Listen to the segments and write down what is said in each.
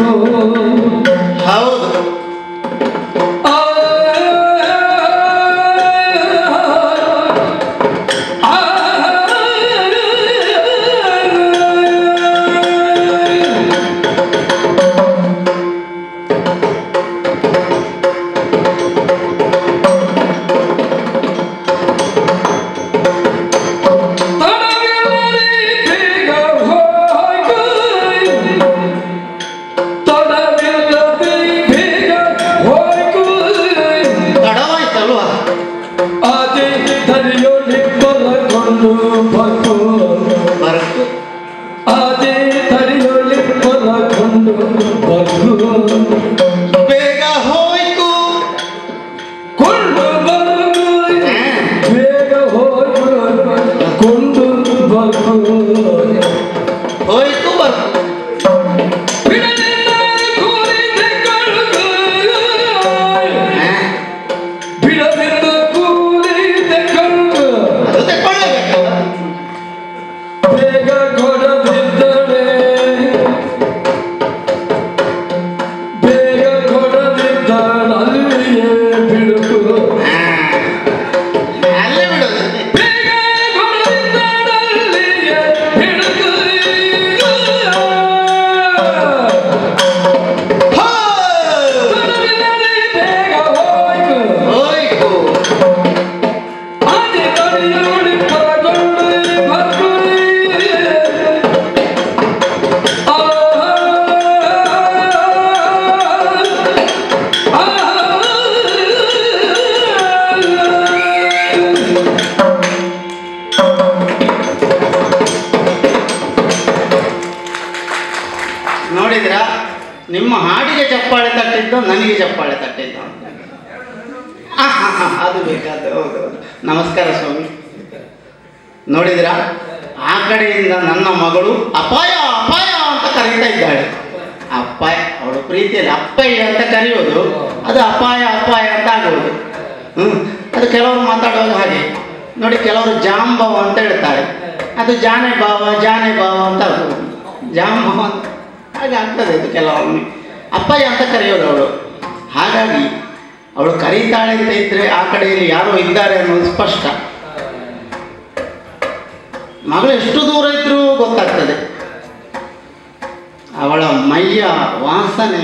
ಹೌದು ತಡವಾಯ್ತಲ್ವಾ ಬರ್ಕು ಬೇಗ ಹೋಯ್ತು ಹೋಯ್ತು ಬರ್ಕು ಅದು ತಕೊಳ್ಳೇಬೇಕು ಬೇಗ ಕೊಡದಿದ್ದರೆ ಬೇಗ ಕೊಡದಿದ್ದಳಲ್ಲಿಯೇ ಬಿಡುಕು ಅಲ್ಲೇ ಬಿಡೋದು ಬೇಗ ಕೊಡದಿದ್ದಳಲ್ಲಿಯೇ ಬಿಡುಕು ಹೋ! ಕೊಡದಿದ್ದರೆ ಬೇಗ ಹೋಯ್ತು ಹೋಯ್ತು ಆದಿ ಕಡಿಯೋಡಿ ಪರಗೊಂಡು ಬರ್ಕು ಆ ನೋಡಿದ್ರಾ ನಿಮ್ಮ ಹಾಡಿಗೆ ಚಪ್ಪಾಳೆ ತಟ್ಟಿದ್ದು ನನಗೆ ಚಪ್ಪಾಳೆ ತಟ್ಟಿದ್ದು ಆ, ಹಾ, ಹಾ, ಅದು ಬೇಕಾದ ಹೌದು ಹೌದು. ನಮಸ್ಕಾರ ಸ್ವಾಮಿ ನೋಡಿದ್ರಾ ಆ ಕಡೆಯಿಂದ ನನ್ನ ಮಗಳು ಅಪಾಯ ಅಪಾಯ ಅಂತ ಕರೀತಾ ಇದ್ದಾಳೆ ಅಪ್ಪಾಯ ಅವಳು ಪ್ರೀತಿಯಲ್ಲಿ ಅಪ್ಪಯ್ಯ ಅಂತ ಕರೆಯೋದು ಅದು ಅಪಾಯ ಅಪಾಯ ಅಂತ ಆಗೋದು ಹ್ಞೂ ಅದು ಕೆಲವರು ಮಾತಾಡುವಾಗ ಹಾಗೆ ನೋಡಿ ಕೆಲವರು ಜಾಂಬವ ಅಂತ ಹೇಳ್ತಾರೆ ಅದು ಜಾನೆ ಭಾವ ಜಾನೆ ಭಾವ ಅಂತ ಆಗೋದು ಜಾಂಬವ ಅಂತ ಹಾಗೆ ಆಗ್ತದೆ ಇದು ಕೆಲವೊಮ್ಮೆ ಅಪ್ಪಯ್ಯ ಅಂತ ಕರೆಯೋದು ಅವಳು ಹಾಗಾಗಿ ಅವಳು ಕರೀತಾಳೆ ಅಂತ ಇದ್ರೆ ಆ ಕಡೆಯಲ್ಲಿ ಯಾರೋ ಇದ್ದಾರೆ ಅನ್ನೋದು ಸ್ಪಷ್ಟ ಮಗಳು ಎಷ್ಟು ದೂರ ಇದ್ರೂ ಗೊತ್ತಾಗ್ತದೆ ಅವಳ ಮೈಯ ವಾಸನೆ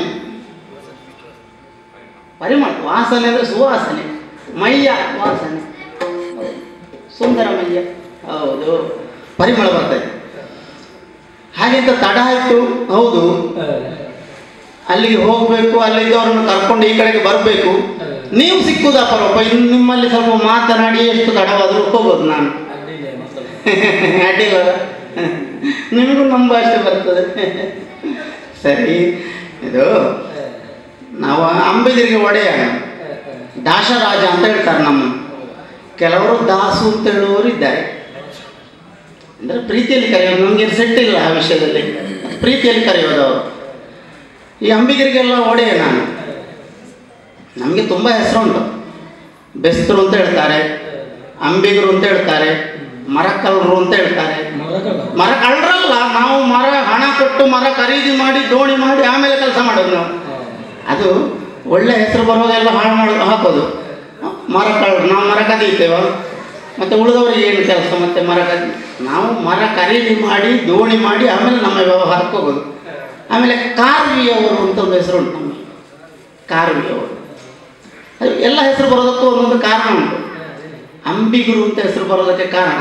ಪರಿಮಳ ವಾಸನೆ ಅಂದರೆ ಸುವಾಸನೆ ಮೈಯ ವಾಸನೆ ಸುಂದರ ಮೈಯ ಹೌದು ಪರಿಮಳ ಬರ್ತದೆ ಹಾಗೆಂತ ತಡ ಆಯಿತು ಹೌದು ಅಲ್ಲಿಗೆ ಹೋಗಬೇಕು ಅಲ್ಲಿದ್ದವ್ರನ್ನು ಕರ್ಕೊಂಡು ಈ ಕಡೆಗೆ ಬರಬೇಕು ನೀವು ಸಿಕ್ಕುದ ಪರಪ್ಪ ಇನ್ನು ನಿಮ್ಮಲ್ಲಿ ಸ್ವಲ್ಪ ಮಾತನಾಡಿ ಎಷ್ಟು ತಡವಾದರೂ ಹೋಗೋದು ನಾನು ಅಡ್ಡಿಲ್ಲ ನಿಮಗೂ ನಮ್ಮ ಭಾಷೆ ಬರ್ತದೆ ಸರಿ ಇದು ನಾವು ಅಂಬಿಗರಿಗೆ ಒಡೆಯ ದಾಸರಾಜ ಅಂತ ಹೇಳ್ತಾರೆ ನಮ್ಮ ಕೆಲವರು ದಾಸು ಅಂತ ಹೇಳುವವರು ಇದ್ದಾರೆ ಅಂದರೆ ಪ್ರೀತಿಯಲ್ಲಿ ಕರೆಯೋದು ನಮಗೆ ಸೆಟ್ ಇಲ್ಲ ಆ ವಿಷಯದಲ್ಲಿ ಪ್ರೀತಿಯಲ್ಲಿ ಕರೆಯೋದು ಅವರು ಈ ಅಂಬಿಗರಿಗೆಲ್ಲ ಒಡೆಯ ನಾನು ನಮಗೆ ತುಂಬ ಹೆಸರುಂಟು ಬೆಸ್ತರು ಅಂತ ಹೇಳ್ತಾರೆ ಅಂಬಿಗರು ಅಂತ ಹೇಳ್ತಾರೆ ಮರಕಲ್ಲರು ಅಂತ ಹೇಳ್ತಾರೆ ಮರ ಕಳ್ಳರಲ್ಲ ನಾವು ಮರ ಹಣ ಕೊಟ್ಟು ಮರ ಖರೀದಿ ಮಾಡಿ ದೋಣಿ ಮಾಡಿ ಆಮೇಲೆ ಕೆಲಸ ಮಾಡೋದು ನಾವು ಅದು ಒಳ್ಳೆ ಹೆಸರು ಬರೋದೆಲ್ಲ ಹಾಳು ಮಾಡೋದು ಹಾಕೋದು ಮರ ಕಳ್ಳರು ನಾವು ಮರ ಕದೀತೇವ ಮತ್ತು ಉಳಿದವರಿಗೆ ಏನು ಕೆಲಸ ಮತ್ತು ಮರ ಕದಿ ನಾವು ಮರ ಖರೀದಿ ಮಾಡಿ ದೋಣಿ ಮಾಡಿ ಆಮೇಲೆ ನಮ್ಮ ವ್ಯವಹಾರಕ್ಕೆ ಹೋಗೋದು ಆಮೇಲೆ ಕಾರ್ವಿಯವರು ಅಂತ ಒಂದು ಹೆಸರು ಉಂಟು ನಮಗೆ ಕಾರ್ವಿಯವರು ಅದು ಎಲ್ಲ ಹೆಸರು ಬರೋದಕ್ಕೂ ಒಂದೊಂದು ಕಾರಣ ಉಂಟು ಅಂಬಿಗರು ಅಂತ ಹೆಸರು ಬರೋದಕ್ಕೆ ಕಾರಣ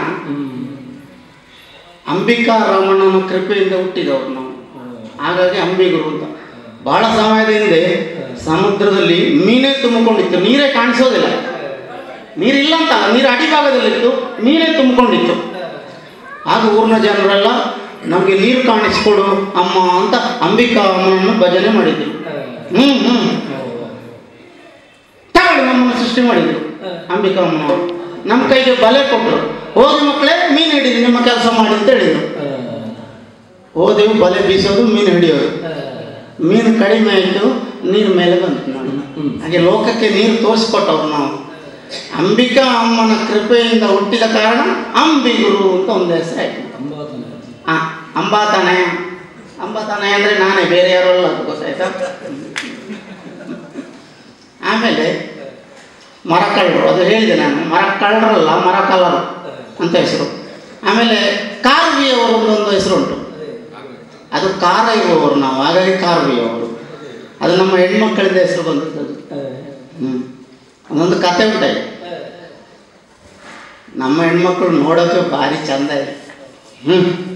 ಅಂಬಿಕಾ ರಮಣನ ಕೃಪೆಯಿಂದ ಹುಟ್ಟಿದವರು ನಾವು ಹಾಗಾಗಿ ಅಂಬಿಗರು ಅಂತ ಬಹಳ ಸಮಯದ ಹಿಂದೆ ಸಮುದ್ರದಲ್ಲಿ ಮೀನೇ ತುಂಬಿಕೊಂಡಿತ್ತು ನೀರೇ ಕಾಣಿಸೋದಿಲ್ಲ ನೀರಿಲ್ಲ ಅಂತ ನೀರು ಅಡಿಭಾಗದಲ್ಲಿತ್ತು ಮೀನೇ ತುಂಬಿಕೊಂಡಿತ್ತು ಆಗ ಊರಿನ ಜನರೆಲ್ಲ ನಮಗೆ ನೀರು ಕಾಣಿಸ್ಕೊಡು ಅಮ್ಮ ಅಂತ ಅಂಬಿಕಾ ಅಮ್ಮನನ್ನು ಭಜನೆ ಮಾಡಿದ್ರು ಹ್ಞೂ ಹ್ಞೂ ತಗೊಳ್ಳಿ ನಮ್ಮನ್ನು ಸೃಷ್ಟಿ ಮಾಡಿದ್ರು ಅಂಬಿಕಾ ಅಮ್ಮನವರು ನಮ್ಮ ಕೈಗೆ ಬಲೆ ಕೊಟ್ಟರು ಹೋಗಿ ಮಕ್ಕಳೇ ಮೀನು ಹಿಡೀರಿ ನಿಮ್ಮ ಕೆಲಸ ಮಾಡಿ ಅಂತ ಹೇಳಿದರು ಹೋದೆವು ಬಲೆ ಬೀಸೋದು ಮೀನು ಹಿಡಿಯೋದು ಮೀನು ಕಡಿಮೆ ಆಯಿತು ನೀರು ಮೇಲೆ ಬಂತು ನಾವು ಹಾಗೆ ಲೋಕಕ್ಕೆ ನೀರು ತೋರಿಸ್ಕೊಟ್ಟವ್ರು ನಾವು ಅಂಬಿಕಾ ಅಮ್ಮನ ಕೃಪೆಯಿಂದ ಹುಟ್ಟಿದ ಕಾರಣ ಅಂಬಿಗುರು ಅಂತ ಒಂದು ಹೆಸರಾಯಿತು ಆ ಅಂಬಾತನಯ ಅಂಬಾತನಯ ಅಂದರೆ ನಾನೇ ಬೇರೆ ಯಾರು ಅಲ್ಲ ಅದಕ್ಕೋಸ್ಕರ ಆಯ್ತಾ ಆಮೇಲೆ ಮರ ಕಳ್ಳರು ಅದು ಹೇಳಿದೆ ನಾನು ಮರ ಕಳ್ಳರಲ್ಲ ಮರ ಕಳ್ಳರು ಅಂತ ಹೆಸರು ಆಮೇಲೆ ಕಾರ್ವಿಯವರು ಒಂದೊಂದು ಹೆಸರು ಉಂಟು ಅದು ಕಾರ ಇರುವವರು ನಾವು ಹಾಗಾಗಿ ಕಾರ್ವಿಯವರು ಅದು ನಮ್ಮ ಹೆಣ್ಮಕ್ಕಳಿಂದ ಹೆಸರು ಬಂದದ್ದು ಹ್ಞೂ ಒಂದೊಂದು ಕತೆ ಉಂಟಾಗಿದೆ ನಮ್ಮ ಹೆಣ್ಮಕ್ಳು ನೋಡೋಕೆ ಭಾರಿ ಚಂದ ಇದೆ ಹ್ಞೂ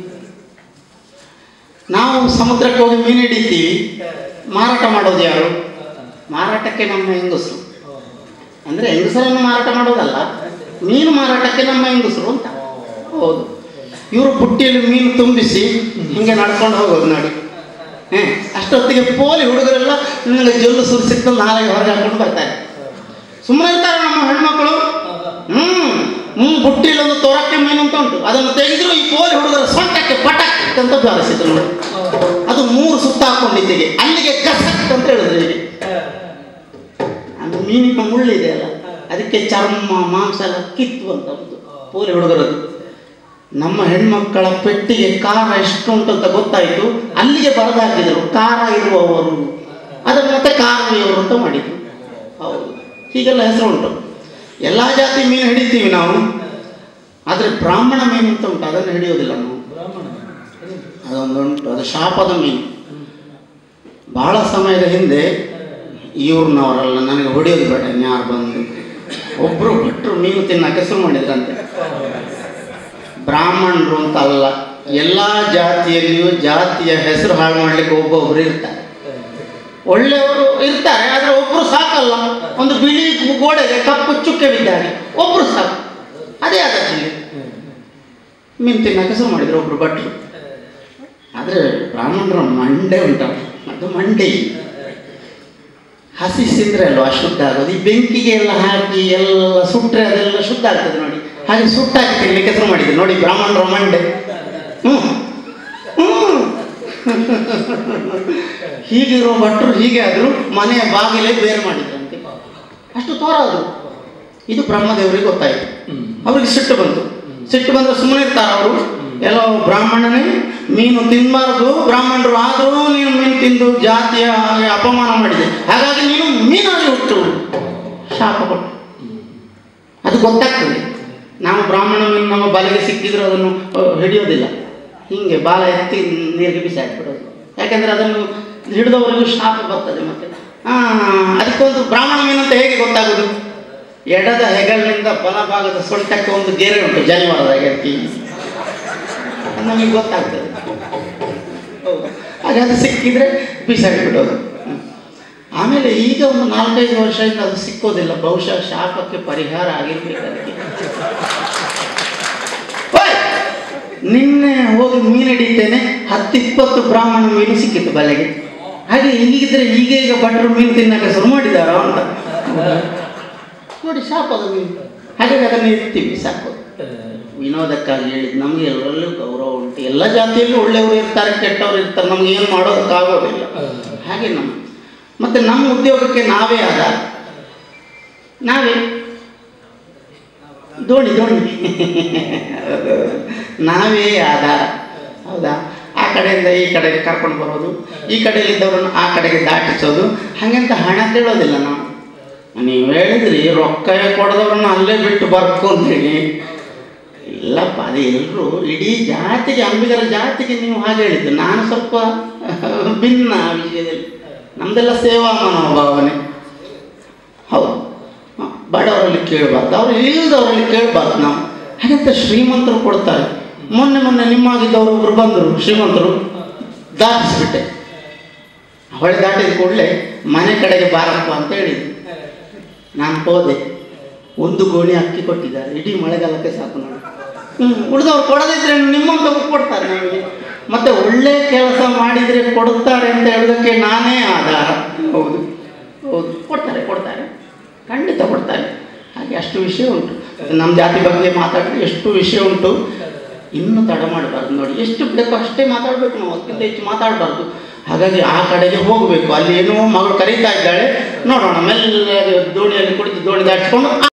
ನಾವು ಸಮುದ್ರಕ್ಕೆ ಹೋಗಿ ಮೀನು ಹಿಡಿತೀವಿ ಮಾರಾಟ ಮಾಡೋದು ಯಾರು ಮಾರಾಟಕ್ಕೆ ನಮ್ಮ ಹೆಂಗಸರು ಅಂದರೆ ಹೆಂಗಸರನ್ನು ಮಾರಾಟ ಮಾಡೋದಲ್ಲ ಮೀನು ಮಾರಾಟಕ್ಕೆ ನಮ್ಮ ಹೆಂಗಸರು ಅಂತ ಹೌದು ಇವರು ಬುಟ್ಟಿಯಲ್ಲಿ ಮೀನು ತುಂಬಿಸಿ ಹಿಂಗೆ ನಡ್ಕೊಂಡು ಹೋಗೋದು ನೋಡಿ ಹ್ಞೂ ಅಷ್ಟೊತ್ತಿಗೆ ಪೋಲಿ ಹುಡುಗರೆಲ್ಲ ನನಗೆ ಜೊಲ್ಲು ಸುರಿಸಿತ್ತು ನಾಳೆಗೆ ಹೊರಗೆ ಹಾಕೊಂಡು ಬರ್ತಾರೆ ಸುಮ್ಮನೆ ಇರ್ತಾರೆ ನಮ್ಮ ಹೆಣ್ಮಕ್ಳು ಹ್ಞೂ ಹ್ಞೂ ಬುಟ್ಟಿಯಲ್ಲಿ ಒಂದು ತೋರಕ್ಕೆ ಮೀನು ಅಂತ ಉಂಟು ಅದನ್ನು ತೆಗೆದ್ರು ಈ ಪೋಲಿ ಹುಡುಗರ ಸೊಂಟಕ್ಕೆ ಪಟಕ್ ಅಂತ ಬಾರಿಸಿದ್ರು ನೋಡಿ ಅದು ಮೂರು ಸುತ್ತ ಹಾಕೊಂಡಿದ್ದೆಗೆ ಅಲ್ಲಿಗೆ ಗಸಕ್ ಅಂತ ಹೇಳಿದ್ರು ಹೀಗೆ ಅದು ಮೀನಿನ ಮುಳ್ಳಿದೆ ಅಲ್ಲ ಅದಕ್ಕೆ ಚರ್ಮ ಮಾಂಸ ಎಲ್ಲ ಕಿತ್ತು ಅಂತ ಒಂದು ಪೋಲಿ ಹುಡುಗರದು ನಮ್ಮ ಹೆಣ್ಮಕ್ಕಳ ಪೆಟ್ಟಿಗೆ ಕಾರ ಎಷ್ಟು ಉಂಟು ಅಂತ ಗೊತ್ತಾಯಿತು ಅಲ್ಲಿಗೆ ಬರೆದು ಹಾಕಿದರು ಕಾರ ಇರುವವರು ಅದನ್ನು ಮತ್ತೆ ಕಾರಣಿಯವರು ಅಂತ ಮಾಡಿದ್ರು ಹೌದು ಹೀಗೆಲ್ಲ ಹೆಸರು ಉಂಟು ಎಲ್ಲ ಜಾತಿ ಮೀನು ಹಿಡಿತೀವಿ ನಾವು ಆದರೆ ಬ್ರಾಹ್ಮಣ ಮೀನು ಅಂತ ಉಂಟು ಅದನ್ನು ಹಿಡಿಯೋದಿಲ್ಲ ನಾವು ಅದೊಂದು ಉಂಟು ಅದು ಶಾಪದ ಮೀನು ಬಹಳ ಸಮಯದ ಹಿಂದೆ ಇವ್ರನ್ನವರಲ್ಲ ನನಗೆ ಹೊಡೆಯೋದು ಬೇಡ ಯಾರು ಬಂದು ಒಬ್ಬರು ಭಟ್ರು ಮೀನು ತಿನ್ನಕ್ಕೆ ಶುರು ಮಾಡಿದ್ರಂತೆ ಬ್ರಾಹ್ಮಣರು ಅಂತ ಅಲ್ಲ ಎಲ್ಲ ಜಾತಿಯಲ್ಲಿಯೂ ಜಾತಿಯ ಹೆಸರು ಹಾಳು ಮಾಡಲಿಕ್ಕೆ ಒಬ್ಬೊಬ್ಬರು ಇರ್ತಾರೆ ಒಳ್ಳೆಯವರು ಇರ್ತಾರೆ ಆದರೆ ಒಬ್ಬರು ಸಾಕಲ್ಲ ಒಂದು ಬಿಳಿ ಗೋಡೆಗೆ ಕಪ್ಪು ಚುಕ್ಕೆ ಬಿದ್ದಾರೆ ಒಬ್ಬರು ಸಾಕು ಅದೇ ಆಗತ್ತಿಲ್ಲ ಮೀನು ತಿನ್ನಕ್ಕೆ ಶುರು ಮಾಡಿದ್ರು ಒಬ್ರು ಭಟ್ರು ಆದರೆ ಬ್ರಾಹ್ಮಣರ ಮಂಡೆ ಉಂಟಲ್ಲ ಅದು ಮಂಡೆ ಹಸಿ ತಿಂದ್ರೆ ಅಲ್ವಾ ಶುದ್ಧ ಆಗೋದು ಈ ಬೆಂಕಿಗೆ ಎಲ್ಲ ಹಾಕಿ ಎಲ್ಲ ಸುಟ್ಟರೆ ಅದೆಲ್ಲ ಶುದ್ಧ ಆಗ್ತದೆ ನೋಡಿ ಹಾಗೆ ಸುಟ್ಟಾಕಿ ತಿನ್ಲಿಕ್ಕೆ ಶುರು ಮಾಡಿದ್ರು ನೋಡಿ ಬ್ರಾಹ್ಮಣರ ಮಂಡೆ ಹ್ಞೂ ಹ್ಞೂ ಹೀಗಿರೋ ಭಟ್ರು ಹೀಗೆ ಆದರೂ ಮನೆಯ ಬಾಗಿಲೇ ಬೇರೆ ಮಾಡಿದ್ರಂತೆ ಅಷ್ಟು ತೋರಾದ್ರು ಇದು ಬ್ರಹ್ಮದೇವರಿಗೆ ಗೊತ್ತಾಯಿತು ಅವ್ರಿಗೆ ಸಿಟ್ಟು ಬಂತು ಸಿಟ್ಟು ಬಂದ್ರೆ ಸುಮ್ಮನೆ ಇರ್ತಾರೆ ಅವರು ಎಲ್ಲೋ ಬ್ರಾಹ್ಮಣನೇ ಮೀನು ತಿನ್ನಬಾರ್ದು ಬ್ರಾಹ್ಮಣರು ಆದರೂ ನೀನು ಮೀನು ತಿಂದು ಜಾತಿಯ ಹಾಗೆ ಅಪಮಾನ ಮಾಡಿದೆ ಹಾಗಾಗಿ ನೀನು ಮೀನಾಗಿ ಹುಟ್ಟು ಶಾಪ ಕೊಟ್ಟು ಅದು ಗೊತ್ತಾಗ್ತದೆ ನಾವು ಬ್ರಾಹ್ಮಣ ಮೀನು ನಮ್ಮ ಬಲೆಗೆ ಸಿಕ್ಕಿದ್ರು ಅದನ್ನು ಆ, ಹಿಡಿಯೋದಿಲ್ಲ ಹೀಗೆ ಬಾಲ ಎತ್ತಿ ನೀರಿಗೆ ಬಿಸಾಕ್ಬಿಡೋದು ಯಾಕೆಂದರೆ ಅದನ್ನು ಹಿಡಿದವರಿಗೂ ಶಾಪ ಬರ್ತದೆ ಮತ್ತೆ ಹಾಂ ಅದಕ್ಕೊಂದು ಬ್ರಾಹ್ಮಣ ಮೀನು ಅಂತ ಹೇಗೆ ಗೊತ್ತಾಗೋದು ಎಡದ ಹೆಗಲಿನಿಂದ ಬಲಭಾಗದ ಸೊಂಟಕ್ಕೆ ಒಂದು ಗೆರೆ ಉಂಟು ಜನಿವಾರದ ಗೆರೆ ಅದು ನಮಗೆ ಗೊತ್ತಾಗ್ತದೆ ಹೌದು ಹಾಗೆ ಅದು ಸಿಕ್ಕಿದ್ರೆ ಬಿಸಾಡಿಬಿಡೋದು ಹ್ಮ್. ಆಮೇಲೆ ಈಗ ಒಂದು ನಾಲ್ಕೈದು ವರ್ಷದಿಂದ ಅದು ಸಿಕ್ಕೋದಿಲ್ಲ ಬಹುಶಃ ಶಾಪಕ್ಕೆ ಪರಿಹಾರ ಆಗಿರ್ಬೇಕು ಅದಕ್ಕೆ ಓಯ್! ನಿನ್ನೆ ಹೋಗಿ ಮೀನು ಹಿಡಿತೇನೆ ಹತ್ತಿಪ್ಪತ್ತು ಬ್ರಾಹ್ಮಣ ಮೀನು ಸಿಕ್ಕಿತ್ತು ಬಲೆಗೆ ಹಾಗೆ ಹೀಗಿದ್ರೆ ಈಗ ಈಗ ಭಟ್ರು ಮೀನು ತಿನ್ನಕ್ಕೆ ಶುರು ಮಾಡಿದಾರೋ ಅಂತ ನೋಡಿ ಶಾಪದ ಮೀನು ಹಾಗಾಗಿ ಅದನ್ನು ಇರ್ತೀವಿ ಸಾಕು ವಿನೋದಕ್ಕಾಗಿ ಹೇಳಿದ್ದು ನಮಗೆ ಎಲ್ಲರಲ್ಲೂ ಗೌರವ ಉಂಟು ಎಲ್ಲ ಜಾತಿಯಲ್ಲೂ ಒಳ್ಳೆಯವರು ಇರ್ತಾರೆ ಕೆಟ್ಟವರು ಇರ್ತಾರೆ ನಮ್ಗೆ ಏನು ಮಾಡೋದಕ್ಕಾಗೋದಿಲ್ಲ ಹಾಗೆ ನಮ್ಮ ಮತ್ತು ನಮ್ಮ ಉದ್ಯೋಗಕ್ಕೆ ನಾವೇ ಆಧಾರ ನಾವೇ ದೋಣಿ ದೋಣಿ ನಾವೇ ಆಧಾರ ಹೌದಾ ಆ ಕಡೆಯಿಂದ ಈ ಕಡೆಗೆ ಕರ್ಕೊಂಡು ಬರೋದು ಈ ಕಡೆಯಲ್ಲಿದ್ದವ್ರನ್ನ ಆ ಕಡೆಗೆ ದಾಟಿಸೋದು ಹಾಗಂತ ಹಣ ಕೇಳೋದಿಲ್ಲ ನಾವು ನೀವು ಹೇಳಿದ್ರಿ ರೊಕ್ಕ ಕೊಡದವ್ರನ್ನ ಅಲ್ಲೇ ಬಿಟ್ಟು ಬರ್ಕೊ ಅಂತ ಹೇಳಿ ಇಲ್ಲಪ್ಪ ಅದು ಎಲ್ಲರೂ ಇಡೀ ಜಾತಿಗೆ ಅಂಬಿಗರ ಜಾತಿಗೆ ನೀವು ಹಾಗೆ ಹೇಳಿದ್ದು ನಾನು ಸ್ವಲ್ಪ ಭಿನ್ನ ಆ ವಿಷಯದಲ್ಲಿ ನಮ್ಮದೆಲ್ಲ ಸೇವಾ ಮನೋಭಾವನೆ ಹೌದು ಹ, ಬಡವರಲ್ಲಿ ಕೇಳಬಾರ್ದು ಅವ್ರು ಇಲ್ಲದವರಲ್ಲಿ ಕೇಳಬಾರ್ದು ನಾವು ಹಾಗಂತ ಶ್ರೀಮಂತರು ಕೊಡ್ತಾರೆ ಮೊನ್ನೆ ಮೊನ್ನೆ ನಿಮ್ಮಾಗಿದ್ದವರು ಒಬ್ರು ಬಂದರು ಶ್ರೀಮಂತರು ದಾಟಿಸಿಬಿಟ್ಟೆ ಹೊಳೆ ದಾಟಿದ ಕೂಡಲೇ ಮನೆ ಕಡೆಗೆ ಬಾರಪ್ಪ ಅಂತ ಹೇಳಿದ್ರು ನಾನು ಹೋದೆ ಒಂದು ಗೋಣಿ ಅಕ್ಕಿ ಕೊಟ್ಟಿದ್ದಾರೆ ಇಡೀ ಮಳೆಗಾಲಕ್ಕೆ ಸಾಕು ನೋಡಿ ಹ್ಞೂ ಉಳಿದವ್ರು ಕೊಡದಿದ್ರೆ ನಿಮ್ಮಂಥವ್ರು ಕೊಡ್ತಾರೆ ನಮಗೆ ಮತ್ತೆ ಒಳ್ಳೆ ಕೆಲಸ ಮಾಡಿದರೆ ಕೊಡುತ್ತಾರೆ ಅಂತ ಹೇಳೋದಕ್ಕೆ ನಾನೇ ಆಧಾರ ಹೌದು ಹೌದು ಕೊಡ್ತಾರೆ ಕೊಡ್ತಾರೆ ಖಂಡಿತ ಕೊಡ್ತಾರೆ ಹಾಗೆ ಅಷ್ಟು ವಿಷಯ ಉಂಟು ನಮ್ಮ ಜಾತಿ ಬಗ್ಗೆ ಮಾತಾಡಿದ್ರೆ ಎಷ್ಟು ವಿಷಯ ಉಂಟು ಇನ್ನೂ ತಡ ಮಾಡಬಾರ್ದು ನೋಡಿ ಎಷ್ಟು ಬೇಕೋ ಅಷ್ಟೇ ಮಾತಾಡಬೇಕು ನಾವು ಅದಕ್ಕಿಂತ ಹೆಚ್ಚು ಮಾತಾಡಬಾರ್ದು ಹಾಗಾಗಿ ಆ ಕಡೆಗೆ ಹೋಗಬೇಕು ಅಲ್ಲಿ ಏನೋ ಮಗಳು ಕರೀತಾ ಇದ್ದಾಳೆ ನೋಡೋಣ ಮೆಲ್ಲ ದೋಣಿಯಲ್ಲಿ ಕುಳಿತು ದೋಣಿ ದಾಟಿಸ್ಕೊಂಡು